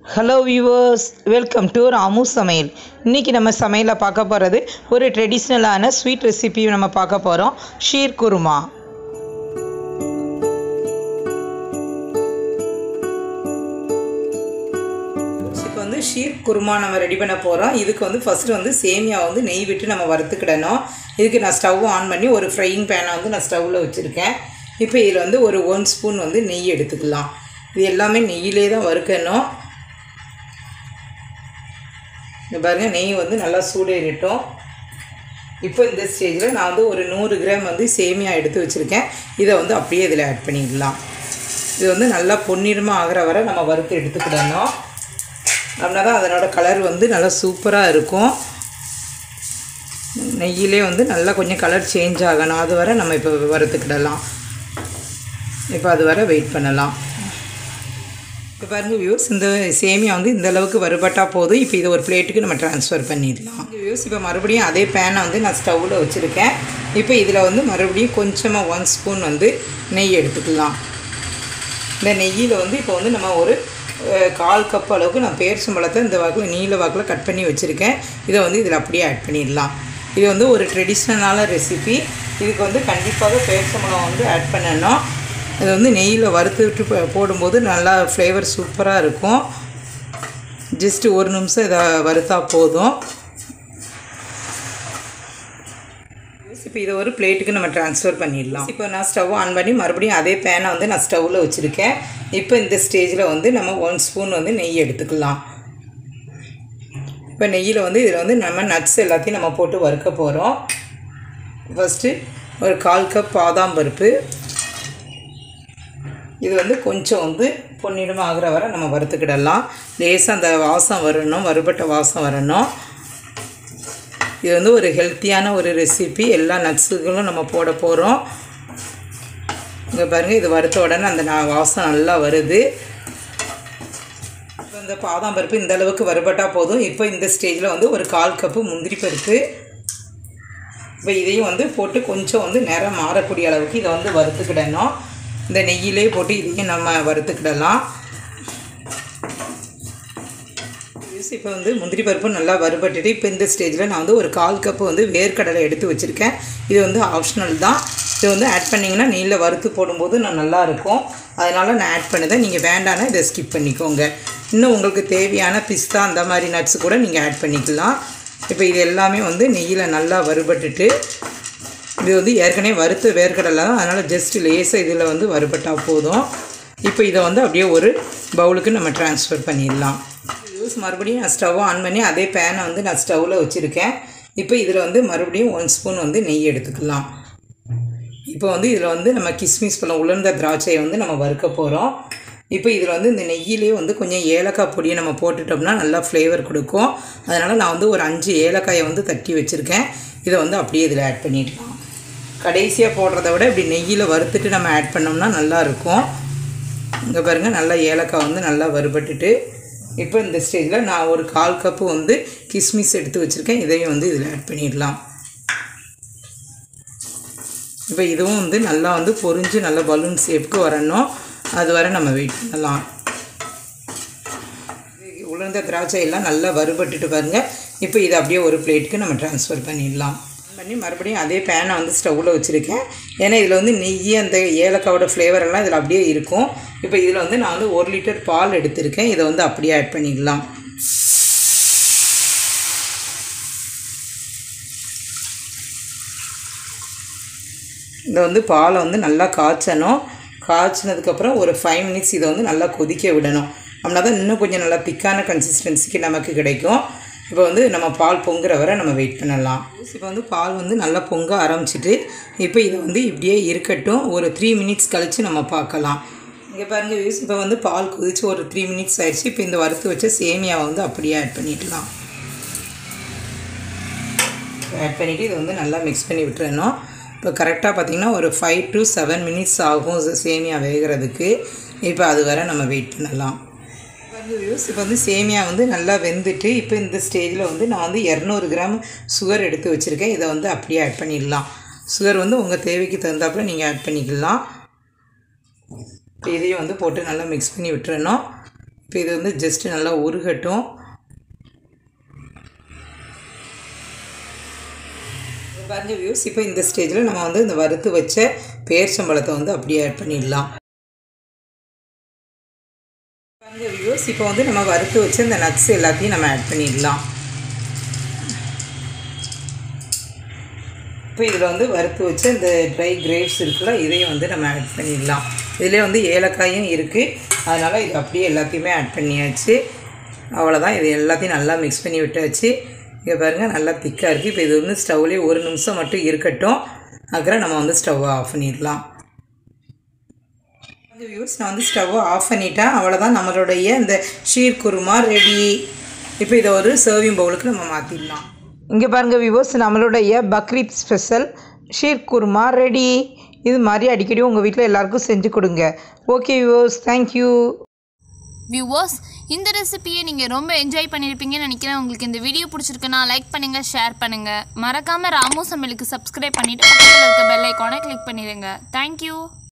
hello viewers welcome to Ramu Samayal இன்றைக்கி நம்ம சமையலில் பார்க்க போகிறது ஒரு ட்ரெடிஷ்னலான ஸ்வீட் ரெசிபி நம்ம பார்க்க போகிறோம் ஷீர் குருமா இப்போ வந்து ஷீர் குருமா நம்ம ரெடி பண்ண போகிறோம் இதுக்கு வந்து ஃபஸ்ட்டு வந்து சேமியா வந்து நெய் விட்டு நம்ம வறுத்துக்கிடணும் இதுக்கு நான் ஸ்டவ் ஆன் பண்ணி ஒரு ஃப்ரையிங் பேனை வந்து நான் ஸ்டவ்வில் வச்சுருக்கேன் இப்போ இதில் வந்து ஒரு ஒன் ஸ்பூன் வந்து நெய் எடுத்துக்கலாம் இது எல்லாமே நெய்யிலே தான் வறுக்கணும் இங்க பாருங்கள் நெய் வந்து நல்லா சூடேறிட்டோம் இப்போ இந்த ஸ்டேஜில் நான் வந்து ஒரு நூறு கிராம் வந்து சேமியா எடுத்து வச்சுருக்கேன் இதை வந்து அப்படியே இதில் ஆட் பண்ணிடலாம் இது வந்து நல்லா பொன்னிறமாக ஆகிற வரை நம்ம வறுத்து எடுத்துக்கிடணும் அப்படின்னா தான் அதனோட கலர் வந்து நல்லா சூப்பராக இருக்கும் நெய்யிலே வந்து நல்லா கொஞ்சம் கலர் சேஞ்ச் ஆகணும் அது வரை நம்ம இப்போ வறுத்துக்கிடலாம் இப்போ அது வரை வெயிட் பண்ணலாம் இப்போ பாருங்கள் வியூஸ் இந்த சேமியா வந்து இந்த அளவுக்கு வறுபட்டால் போதும் இப்போ இதை ஒரு பிளேட்டுக்கு நம்ம ட்ரான்ஸ்ஃபர் பண்ணிடலாம் வியூஸ் இப்போ மறுபடியும் அதே பேனை வந்து நான் ஸ்டவ்வில் வச்சுருக்கேன் இப்போ இதில் வந்து மறுபடியும் கொஞ்சமாக ஒன் ஸ்பூன் வந்து நெய் எடுத்துக்கலாம் இந்த நெய்யில் வந்து இப்போ வந்து நம்ம ஒரு அஹ், கால் கப் அளவுக்கு நான் பேரிச்சம்பழத்தை இந்த வாக்கில் நீல வாக்கில் கட் பண்ணி வச்சுருக்கேன் இதை வந்து இதில் அப்படியே ஆட் பண்ணிடலாம் இது வந்து ஒரு ட்ரெடிஷ்னலான ரெசிபி இதுக்கு வந்து கண்டிப்பாக பேரிச்சம்பழம் வந்து ஆட் பண்ணணும் இது வந்து நெய்யில் வறுத்து விட்டு போ- போடும்போது நல்லா ஃப்ளேவர் சூப்பராக இருக்கும் ஜஸ்ட்டு ஒரு நிமிஷம் இதை வறுத்தா போதும் இப்போ இதை ஒரு பிளேட்டுக்கு நம்ம ட்ரான்ஸ்ஃபர் பண்ணிடலாம் இப்போ நான் ஸ்டவ் ஆன் பண்ணி மறுபடியும் அதே பேனை வந்து நான் ஸ்டவ்வில் வச்சுருக்கேன் இப்போ இந்த ஸ்டேஜில் வந்து நம்ம ஒன் ஸ்பூன் வந்து நெய் எடுத்துக்கலாம் இப்போ நெய்யில் வந்து இதில் வந்து நம்ம நட்ஸ் எல்லாத்தையும் நம்ம போட்டு வறுக்க போகிறோம் ஃபஸ்ட்டு ஒரு கால் கப் பாதாம் பருப்பு இது வந்து கொஞ்சம் வந்து பொன்னிறமாக ஆகிற வரை நம்ம வறுத்துக்கிடலாம் லேசாக அந்த வாசம் வரணும் வறுபட்ட வாசம் வரணும் இது வந்து ஒரு ஹெல்த்தியான ஒரு ரெசிபி எல்லா நட்ஸுகளும் நம்ம போட போகிறோம் இங்கே பாருங்கள் இது வறுத்த உடனே அந்த நா- வாசம் நல்லா வருது இப்போ இந்த பாதாம் பருப்பு இந்த அளவுக்கு வறுபட்டால் போதும் இப்போ இந்த ஸ்டேஜில் வந்து ஒரு கால் கப்பு முந்திரி பருப்பு இப்போ இதையும் வந்து போட்டு கொஞ்சம் வந்து நிறம் மாறக்கூடிய அளவுக்கு இதை வந்து வறுத்துக்கிடணும் இந்த நெய்யிலே போட்டு இதையும் நம்ம வறுத்துக்கிடலாம் இப்போ வந்து முந்திரி பருப்பு நல்லா வறுபட்டுட்டு இப்போ இந்த ஸ்டேஜில் நான் வந்து ஒரு கால் கப்பு வந்து வேர்க்கடலை எடுத்து வச்சுருக்கேன் இது வந்து ஆப்ஷனல் தான் இது வந்து ஆட் பண்ணிங்கன்னா நெய்யில் வறுத்து போடும்போது நான் நல்லா இருக்கும் அதனால் நான் ஆட் பண்ணுதேன் நீங்கள் வேண்டானா இதை ஸ்கிப் பண்ணிக்கோங்க இன்னும் உங்களுக்கு தேவையான பிஸ்தா அந்த மாதிரி நட்ஸ் கூட நீங்கள் ஆட் பண்ணிக்கலாம் இப்போ இது எல்லாமே வந்து நெய்யில் நல்லா வறுபட்டுட்டு இது வந்து ஏற்கனவே வறுத்த வேர்க்கடலை தான் அதனால் ஜஸ்ட் லேசாக இதில் வந்து வறுபட்டால் போதும் இப்போ இதை வந்து அப்படியே ஒரு பவுலுக்கு நம்ம ட்ரான்ஸ்ஃபர் பண்ணிடலாம் யூஸ் மறுபடியும் நான் ஸ்டவ் ஆன் பண்ணி அதே பேனை வந்து நான் ஸ்டவ்வில் வச்சுருக்கேன் இப்போ இதில் வந்து மறுபடியும் ஒன் ஸ்பூன் வந்து நெய் எடுத்துக்கலாம் இப்போ வந்து இதில் வந்து நம்ம கிஸ்மிஸ் பழம் உலர்ந்த திராட்சையை வந்து நம்ம வறுக்க போகிறோம் இப்போ இதில் வந்து இந்த நெய்யிலே வந்து கொஞ்சம் ஏலக்காய் பொடியை நம்ம போட்டுட்டோம்னா நல்லா ஃப்ளேவர் கொடுக்கும் அதனால் நான் வந்து ஒரு அஞ்சு ஏலக்காயை வந்து தட்டி வச்சுருக்கேன் இதை வந்து அப்படியே இதில் ஆட் பண்ணிடலாம் கடைசியாக போடுறத விட இப்படி நெய்யில் வறுத்துட்டு நம்ம ஆட் பண்ணோம்னா நல்லா இருக்கும் இங்கே பாருங்கள் நல்லா ஏலக்காய் வந்து நல்லா வறுபட்டுட்டு இப்போ இந்த ஸ்டேஜில் நான் ஒரு கால் கப்பு வந்து கிஸ்மிஸ் எடுத்து வச்சுருக்கேன் இதையும் வந்து இதில் ஆட் பண்ணிடலாம் இப்போ இதுவும் வந்து நல்லா வந்து பொரிஞ்சு நல்லா பலூன் ஷேப்புக்கு வரணும் அது வரை நம்ம வெயிட் பண்ணலாம் உலர்ந்த திராட்சை எல்லாம் நல்லா வறுபட்டுட்டு பாருங்கள் இப்போ இதை அப்படியே ஒரு பிளேட்டுக்கு நம்ம ட்ரான்ஸ்ஃபர் பண்ணிடலாம் பண்ணி மறுபடியும் அதே பேனை வந்து ஸ்டவ்வில் வச்சுருக்கேன் ஏன்னா இதில் வந்து நெய் அந்த ஏலக்காவோட ஃப்ளேவர் எல்லாம் இதில் அப்படியே இருக்கும் இப்போ இதில் வந்து நான் வந்து ஒரு லிட்டர் பால் எடுத்திருக்கேன் இதை வந்து அப்படியே ஆட் பண்ணிடலாம் இதை வந்து பாலை வந்து நல்லா காய்ச்சணும் காய்ச்சினதுக்கப்புறம் ஒரு ஃபைவ் மினிட்ஸ் இதை வந்து நல்லா கொதிக்க விடணும் அப்படின்னா தான் இன்னும் கொஞ்சம் நல்லா திக்கான கன்சிஸ்டன்சிக்கு நமக்கு கிடைக்கும் இப்போ வந்து நம்ம பால் பொங்குற வரை நம்ம வெயிட் பண்ணலாம் இப்போ வந்து பால் வந்து நல்லா பொங்க ஆரம்பிச்சிட்டு இப்போ இதை வந்து இப்படியே இருக்கட்டும் ஒரு த்ரீ மினிட்ஸ் கழித்து நம்ம பார்க்கலாம் இங்கே பாருங்க வியூஸ் இப்போ வந்து பால் கொதிச்சு ஒரு த்ரீ மினிட்ஸ் ஆயிடுச்சு இப்போ இந்த வறுத்து வச்ச சேமியாவை வந்து அப்படியே ஆட் பண்ணிடலாம் ஆட் பண்ணிவிட்டு இதை வந்து நல்லா மிக்ஸ் பண்ணி விட்டுறணும் இப்போ கரெக்டாக பார்த்திங்கன்னா ஒரு ஃபைவ் டு செவன் மினிட்ஸ் ஆகும் சே- சேமியா வேகிறதுக்கு இப்போ அது வரை நம்ம வெயிட் பண்ணலாம் வியூஸ் இப்போ வந்து சேமியா வந்து நல்லா வெந்துட்டு இப்போ இந்த ஸ்டேஜில் வந்து நான் வந்து இரநூறு கிராம் சுகர் எடுத்து வச்சுருக்கேன் இதை வந்து அப்படியே ஆட் பண்ணிடலாம் சுகர் வந்து உங்கள் தேவைக்கு தகுந்தாப்புல நீங்கள் ஆட் பண்ணிக்கலாம் இப்போ இதையும் வந்து போட்டு நல்லா மிக்ஸ் பண்ணி விட்டுறணும் இப்போ இது வந்து ஜஸ்ட்டு நல்லா உருகட்டும் பாருங்க வியூஸ் இப்போ இந்த ஸ்டேஜில் நம்ம வந்து இந்த வறுத்து வச்ச பேர்ச்சம்பழத்தை வந்து அப்படியே ஆட் பண்ணிடலாம் பாருங்க வியூஸ் இப்போ வந்து நம்ம வறுத்து வச்ச இந்த நட்ஸ் எல்லாத்தையும் நம்ம ஆட் பண்ணிடலாம் இப்போ இதில் வந்து வறுத்து வச்ச இந்த ட்ரை கிரேப்ஸ் இருக்குல்ல இதையும் வந்து நம்ம ஆட் பண்ணிடலாம் இதிலே வந்து ஏலக்காயும் இருக்குது அதனால் இது அப்படியே எல்லாத்தையுமே ஆட் பண்ணியாச்சு அவ்வளோதான் இது எல்லாத்தையும் நல்லா மிக்ஸ் பண்ணி விட்டாச்சு இங்கே பாருங்கள் நல்லா திக்காக இருக்குது இப்போ இது வந்து ஸ்டவ்லேயே ஒரு நிமிஷம் மட்டும் இருக்கட்டும் அதுக்கப்புறம் நம்ம வந்து ஸ்டவ்வை ஆஃப் பண்ணிடலாம் வியூஸ் நான் வந்து ஸ்டவ்வை ஆஃப் பண்ணிட்டேன் அவ்வளோதான் நம்மளுடைய இந்த ஷீர் குருமா ரெடி இப்போ இதை ஒரு சர்விங் பவுலுக்கு நம்ம மாற்றிடலாம் இங்கே பாருங்கள் விவோஸ் நம்மளுடைய பக்ரீத் ஸ்பெஷல் ஷீர் குருமா ரெடி இது மாதிரி அடிக்கடி உங்கள் வீட்டில் எல்லாருக்கும் செஞ்சு கொடுங்க ஓகே விவோஸ் தேங்க்யூ வியூவர்ஸ் இந்த ரெசிபியை நீங்கள் ரொம்ப என்ஜாய் பண்ணியிருப்பீங்கன்னு நினைக்கிறேன் உங்களுக்கு இந்த வீடியோ பிடிச்சிருக்குன்னா லைக் பண்ணுங்கள் ஷேர் பண்ணுங்கள் மறக்காமல் ராமு சமையலுக்கு சப்ஸ்கிரைப் பண்ணிவிட்டு பக்கத்தில் இருக்க பெல் ஐக்கானை கிளிக் பண்ணிடுங்க தேங்க்யூ